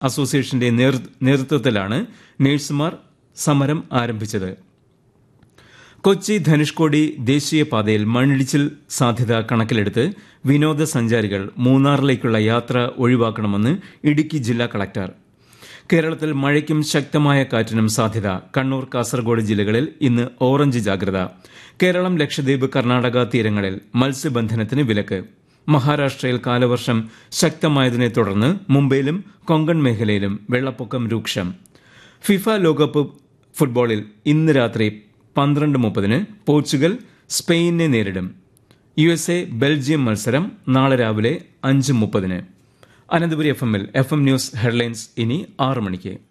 അസോസിയേഷന്റെ നേതൃ- നേതൃത്വത്തിലാണ് നഴ്സുമാർ സമരം ആരംഭിച്ചത് കൊച്ചി ധനുഷ്കോടി ദേശീയപാതയിൽ മണ്ണിടിച്ചിൽ സാധ്യത കണക്കിലെടുത്ത് വിനോദസഞ്ചാരികൾ മൂന്നാറിലേക്കുള്ള യാത്ര ഒഴിവാക്കണമെന്ന് ഇടുക്കി ജില്ലാ കളക്ടർ കേരളത്തിൽ മഴയ്ക്കും ശക്തമായ കാറ്റിനും സാധ്യത കണ്ണൂർ കാസർഗോഡ് ജില്ലകളിൽ ഇന്ന് ഓറഞ്ച് ജാഗ്രത കേരളം ലക്ഷദ്വീപ് കർണാടക തീരങ്ങളിൽ മത്സ്യബന്ധനത്തിന് വിലക്ക് മഹാരാഷ്ട്രയിൽ കാലവർഷം ശക്തമായതിനെ തുടർന്ന് മുംബൈയിലും കൊങ്കൺ മേഖലയിലും വെള്ളപ്പൊക്കം രൂക്ഷം ഫിഫ ലോകകപ്പ് ഫുട്ബോളിൽ ഇന്ന് രാത്രി പന്ത്രണ്ട് മുപ്പതിന് പോർച്ചുഗൽ സ്പെയിനെ നേരിടും യു എസ് എ ബെൽജിയം മത്സരം നാളെ രാവിലെ അഞ്ച് മുപ്പതിന് അനന്തപുരി എഫ് എമ്മിൽ എഫ് എം ന്യൂസ് ഹെഡ്ലൈൻസ് ഇനി ആറ് മണിക്ക്